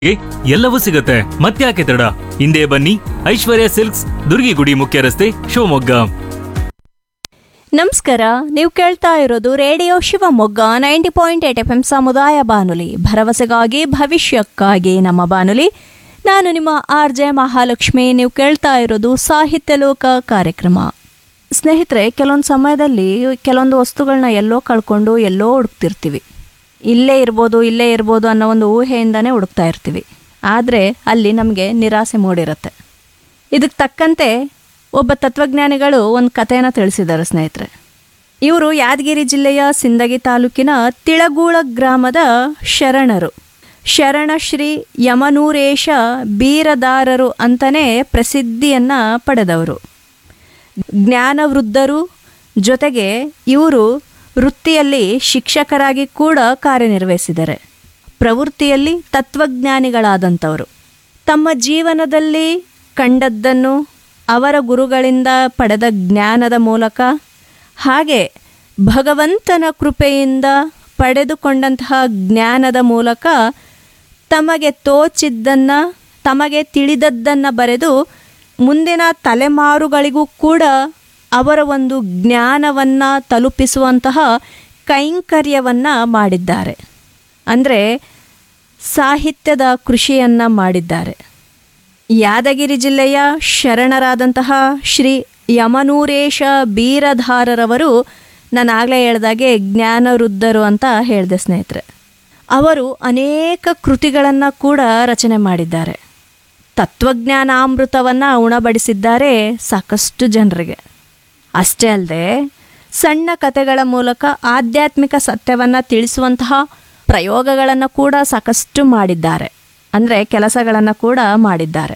ಏ, ಎಲ್ಲವೂ ಸಿಗುತ್ತೆ ಮತ್ತ್ಯಾಕೆ ತಡ ಹಿಂದೆ ಬನ್ನಿ ಐಶ್ವರ್ಯ ಸಿಲ್ಕ್ಸ್ ದುರ್ಗಿಗುಡಿ ಮುಖ್ಯ ರಸ್ತೆ ಶಿವಮೊಗ್ಗ ನಮಸ್ಕಾರ ನೀವು ಕೇಳ್ತಾ ಇರೋದು radio Shivamogga ninety point eight F M ಸಮುದಾಯ ಬಾನುಲಿ ಭರವಸೆಗಾಗಿ ಭವಿಷ್ಯಕ್ಕಾಗಿ ನಮ್ಮ ಬಾನುಲಿ ನಾನು ನಿಮ್ಮ ಆರ್ ಜೆ ಮಹಾಲಕ್ಷ್ಮಿ ನೀವು ಕೇಳ್ತಾ ಇರೋದು ಸಾಹಿತ್ಯ ಲೋಕ ಕಾರ್ಯಕ್ರಮ ಸ್ನೇಹಿತರೆ ಕೆಲವೊಂದು ಸಮಯದಲ್ಲಿ ಕೆಲವೊಂದು ವಸ್ತುಗಳನ್ನ ಎಲ್ಲೋ ಕಳ್ಕೊಂಡು ಎಲ್ಲೋ ಹುಡುಕ್ತಿರ್ತೀವಿ ಇಲ್ಲೇ ಇರ್ಬೋದು ಇಲ್ಲೇ ಇರ್ಬೋದು ಅನ್ನೋ ಒಂದು ಊಹೆಯಿಂದನೇ ಹುಡುಕ್ತಾ ಇರ್ತೀವಿ ಆದರೆ ಅಲ್ಲಿ ನಮಗೆ ನಿರಾಸೆ ಮೂಡಿರುತ್ತೆ ಇದಕ್ಕೆ ತಕ್ಕಂತೆ ಒಬ್ಬ ತತ್ವಜ್ಞಾನಿಗಳು ಒಂದು ಕಥೆಯನ್ನು ತಿಳಿಸಿದ್ದಾರೆ ಸ್ನೇಹಿತರೆ ಇವರು ಯಾದಗಿರಿ ಜಿಲ್ಲೆಯ ಸಿಂದಗಿ ತಾಲೂಕಿನ ತಿಳಗೂಳ ಗ್ರಾಮದ ಶರಣರು ಶರಣ ಶ್ರೀ ಯಮನೂರೇಶ ಬೀರದಾರರು ಅಂತಲೇ ಪ್ರಸಿದ್ಧಿಯನ್ನು ಪಡೆದವರು ಜ್ಞಾನವೃದ್ಧರು ಜೊತೆಗೆ ಇವರು ವೃತ್ತಿಯಲ್ಲಿ ಶಿಕ್ಷಕರಾಗಿ ಕೂಡ ಕಾರ್ಯನಿರ್ವಹಿಸಿದ್ದಾರೆ ಪ್ರವೃತ್ತಿಯಲ್ಲಿ ತತ್ವಜ್ಞಾನಿಗಳಾದಂಥವರು ತಮ್ಮ ಜೀವನದಲ್ಲಿ ಕಂಡದ್ದನ್ನು ಅವರ ಗುರುಗಳಿಂದ ಪಡೆದ ಜ್ಞಾನದ ಮೂಲಕ ಹಾಗೆ ಭಗವಂತನ ಕೃಪೆಯಿಂದ ಪಡೆದುಕೊಂಡಂತಹ ಜ್ಞಾನದ ಮೂಲಕ ತಮಗೆ ತೋಚಿದ್ದನ್ನು ತಮಗೆ ತಿಳಿದದ್ದನ್ನು ಬರೆದು ಮುಂದಿನ ತಲೆಮಾರುಗಳಿಗೂ ಕೂಡ ಅವರ ಒಂದು ಜ್ಞಾನವನ್ನು ತಲುಪಿಸುವಂತಹ ಕೈಂಕರ್ಯವನ್ನು ಮಾಡಿದ್ದಾರೆ ಅಂದರೆ ಸಾಹಿತ್ಯದ ಕೃಷಿಯನ್ನು ಮಾಡಿದ್ದಾರೆ ಯಾದಗಿರಿ ಜಿಲ್ಲೆಯ ಶರಣರಾದಂತಹ ಶ್ರೀ ಯಮನೂರೇಶ ಬೀರಧಾರರವರು ನಾನು ಆಗಲೇ ಹೇಳ್ದಾಗೆ ಜ್ಞಾನವೃದ್ಧರು ಅಂತ ಹೇಳಿದೆ ಸ್ನೇಹಿತರೆ ಅವರು ಅನೇಕ ಕೃತಿಗಳನ್ನು ಕೂಡ ರಚನೆ ಮಾಡಿದ್ದಾರೆ ತತ್ವಜ್ಞಾನಾಮೃತವನ್ನು ಉಣಬಡಿಸಿದ್ದಾರೆ ಸಾಕಷ್ಟು ಜನರಿಗೆ ಅಷ್ಟೇ ಅಲ್ಲದೆ ಸಣ್ಣ ಕಥೆಗಳ ಮೂಲಕ ಆಧ್ಯಾತ್ಮಿಕ ಸತ್ಯವನ್ನು ತಿಳಿಸುವಂತಹ ಪ್ರಯೋಗಗಳನ್ನು ಕೂಡ ಸಾಕಷ್ಟು ಮಾಡಿದ್ದಾರೆ ಅಂದರೆ ಕೆಲಸಗಳನ್ನು ಕೂಡ ಮಾಡಿದ್ದಾರೆ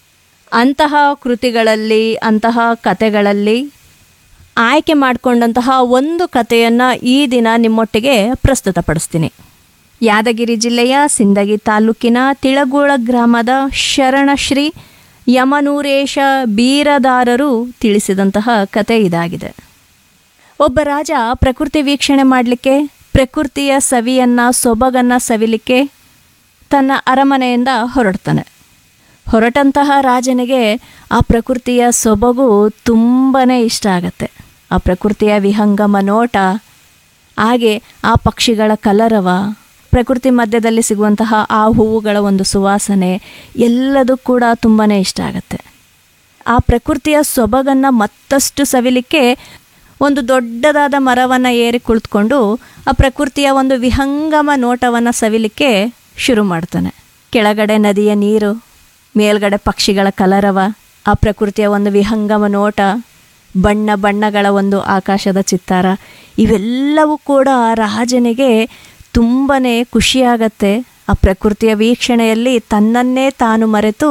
ಅಂತಹ ಕೃತಿಗಳಲ್ಲಿ ಅಂತಹ ಕಥೆಗಳಲ್ಲಿ ಆಯ್ಕೆ ಮಾಡಿಕೊಂಡಂತಹ ಒಂದು ಕಥೆಯನ್ನು ಈ ದಿನ ನಿಮ್ಮೊಟ್ಟಿಗೆ ಪ್ರಸ್ತುತಪಡಿಸ್ತೀನಿ ಯಾದಗಿರಿ ಜಿಲ್ಲೆಯ ಸಿಂದಗಿ ತಾಲೂಕಿನ ತಿಳಗೋಳ ಗ್ರಾಮದ ಶರಣ ಶ್ರೀ ಯಮನೂರೇಶ ಬೀರದಾರರು ತಿಳಿಸಿದಂತಹ ಕತೆ ಇದಾಗಿದೆ ಒಬ್ಬ ರಾಜ ಪ್ರಕೃತಿ ವೀಕ್ಷಣೆ ಮಾಡಲಿಕ್ಕೆ ಪ್ರಕೃತಿಯ ಸವಿಯನ್ನು ಸೊಬಗನ್ನು ಸವಿಲಿಕ್ಕೆ ತನ್ನ ಅರಮನೆಯಿಂದ ಹೊರಡ್ತಾನೆ ಹೊರಟಂತಹ ರಾಜನಿಗೆ ಆ ಪ್ರಕೃತಿಯ ಸೊಬಗು ತುಂಬಾ ಇಷ್ಟ ಆಗತ್ತೆ ಆ ಪ್ರಕೃತಿಯ ವಿಹಂಗಮ ನೋಟ ಹಾಗೆ ಆ ಪಕ್ಷಿಗಳ ಕಲರವ ಪ್ರಕೃತಿ ಮಧ್ಯದಲ್ಲಿ ಸಿಗುವಂತಹ ಆ ಹೂವುಗಳ ಒಂದು ಸುವಾಸನೆ ಎಲ್ಲದೂ ಕೂಡ ತುಂಬಾ ಇಷ್ಟ ಆಗುತ್ತೆ ಆ ಪ್ರಕೃತಿಯ ಸೊಬಗನ್ನು ಮತ್ತಷ್ಟು ಸವಿಲಿಕ್ಕೆ ಒಂದು ದೊಡ್ಡದಾದ ಮರವನ್ನು ಏರಿ ಕುಳಿತುಕೊಂಡು ಆ ಪ್ರಕೃತಿಯ ಒಂದು ವಿಹಂಗಮ ನೋಟವನ್ನು ಸವಿಲಿಕ್ಕೆ ಶುರು ಮಾಡ್ತಾನೆ ಕೆಳಗಡೆ ನದಿಯ ನೀರು ಮೇಲ್ಗಡೆ ಪಕ್ಷಿಗಳ ಕಲರವ ಆ ಪ್ರಕೃತಿಯ ಒಂದು ವಿಹಂಗಮ ನೋಟ ಬಣ್ಣ ಬಣ್ಣಗಳ ಒಂದು ಆಕಾಶದ ಚಿತ್ತಾರ ಇವೆಲ್ಲವೂ ಕೂಡ ರಾಜನಿಗೆ ತುಂಬಾ ಖುಷಿಯಾಗತ್ತೆ ಆ ಪ್ರಕೃತಿಯ ವೀಕ್ಷಣೆಯಲ್ಲಿ ತನ್ನನ್ನೇ ತಾನು ಮರೆತು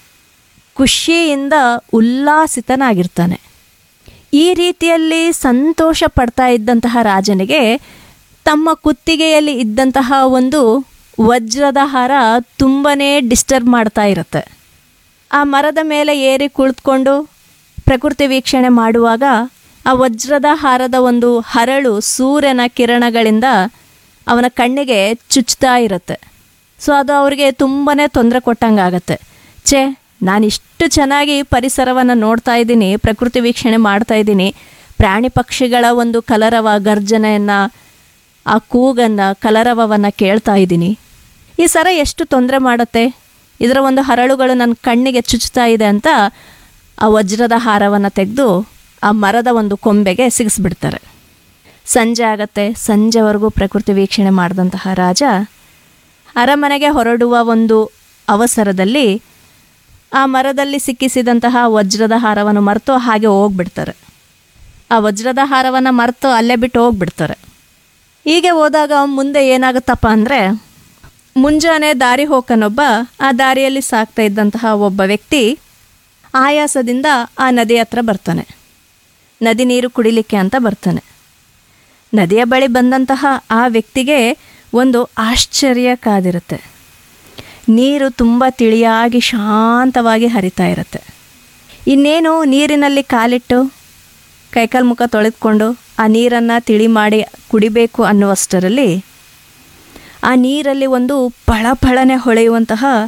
ಖುಷಿಯಿಂದ ಉಲ್ಲಾಸಿತನಾಗಿರ್ತಾನೆ ಈ ರೀತಿಯಲ್ಲಿ ಸಂತೋಷ ಪಡ್ತಾ ಇದ್ದಂತಹ ರಾಜನಿಗೆ ತಮ್ಮ ಕುತ್ತಿಗೆಯಲ್ಲಿ ಇದ್ದಂತಹ ಒಂದು ವಜ್ರದ ಹಾರ ತುಂಬನೇ ಡಿಸ್ಟರ್ಬ್ ಮಾಡ್ತಾ ಇರುತ್ತೆ ಆ ಮರದ ಮೇಲೆ ಏರಿ ಕುಳಿತುಕೊಂಡು ಪ್ರಕೃತಿ ವೀಕ್ಷಣೆ ಮಾಡುವಾಗ ಆ ವಜ್ರದ ಹಾರದ ಒಂದು ಹರಳು ಸೂರ್ಯನ ಕಿರಣಗಳಿಂದ ಅವನ ಕಣ್ಣಿಗೆ ಚುಚ್ತಾ ಇರುತ್ತೆ ಸೊ ಅದು ಅವರಿಗೆ ತುಂಬಾ ತೊಂದರೆ ಕೊಟ್ಟಂಗಾಗತ್ತೆ ಛೇ ನಾನಿಷ್ಟು ಚೆನ್ನಾಗಿ ಪರಿಸರವನ್ನು ನೋಡ್ತಾ ಇದ್ದೀನಿ ಪ್ರಕೃತಿ ವೀಕ್ಷಣೆ ಮಾಡ್ತಾ ಇದ್ದೀನಿ ಪ್ರಾಣಿ ಪಕ್ಷಿಗಳ ಒಂದು ಕಲರವ ಗರ್ಜನೆಯನ್ನು ಆ ಕೂಗನ್ನು ಕಲರವವನ್ನು ಕೇಳ್ತಾ ಇದ್ದೀನಿ ಈ ಸರ ಎಷ್ಟು ತೊಂದರೆ ಮಾಡುತ್ತೆ ಇದರ ಒಂದು ಹರಳುಗಳು ನನ್ನ ಕಣ್ಣಿಗೆ ಚುಚ್ತಾ ಇದೆ ಅಂತ ಆ ವಜ್ರದ ಹಾರವನ್ನು ತೆಗೆದು ಆ ಮರದ ಒಂದು ಕೊಂಬೆಗೆ ಸಿಗಿಸ್ಬಿಡ್ತಾರೆ ಸಂಜೆ ಆಗತ್ತೆ ಸಂಜೆವರೆಗೂ ಪ್ರಕೃತಿ ವೀಕ್ಷಣೆ ಮಾಡಿದಂತಹ ರಾಜ ಅರಮನೆಗೆ ಹೊರಡುವ ಒಂದು ಅವಸರದಲ್ಲಿ ಆ ಮರದಲ್ಲಿ ಸಿಕ್ಕಿಸಿದಂತಹ ವಜ್ರದ ಹಾರವನ್ನು ಮರೆತು ಹಾಗೆ ಹೋಗ್ಬಿಡ್ತಾರೆ ಆ ವಜ್ರದ ಹಾರವನ್ನು ಮರೆತು ಅಲ್ಲೇ ಬಿಟ್ಟು ಹೋಗ್ಬಿಡ್ತಾರೆ ಹೀಗೆ ಹೋದಾಗ ಮುಂದೆ ಏನಾಗುತ್ತಪ್ಪ ಅಂದರೆ ಮುಂಜಾನೆ ದಾರಿ ಹೋಕನೊಬ್ಬ ಆ ದಾರಿಯಲ್ಲಿ ಸಾಕ್ತಾ ಇದ್ದಂತಹ ಒಬ್ಬ ವ್ಯಕ್ತಿ ಆಯಾಸದಿಂದ ಆ ನದಿ ಹತ್ರ ಬರ್ತಾನೆ ನದಿ ನೀರು ಕುಡಿಲಿಕ್ಕೆ ಅಂತ ಬರ್ತಾನೆ ನದಿಯ ಬಳಿ ಬಂದಂತಹ ಆ ವ್ಯಕ್ತಿಗೆ ಒಂದು ಆಶ್ಚರ್ಯ ಕಾದಿರುತ್ತೆ ನೀರು ತುಂಬ ತಿಳಿಯಾಗಿ ಶಾಂತವಾಗಿ ಹರಿತಾ ಇರುತ್ತೆ ಇನ್ನೇನು ನೀರಿನಲ್ಲಿ ಕಾಲಿಟ್ಟು ಕೈಕಾಲು ಮುಖ ತೊಳೆದುಕೊಂಡು ಆ ನೀರನ್ನು ತಿಳಿ ಮಾಡಿ ಕುಡಿಬೇಕು ಅನ್ನುವಷ್ಟರಲ್ಲಿ ಆ ನೀರಲ್ಲಿ ಒಂದು ಪಳಪಳನೆ ಹೊಳೆಯುವಂತಹ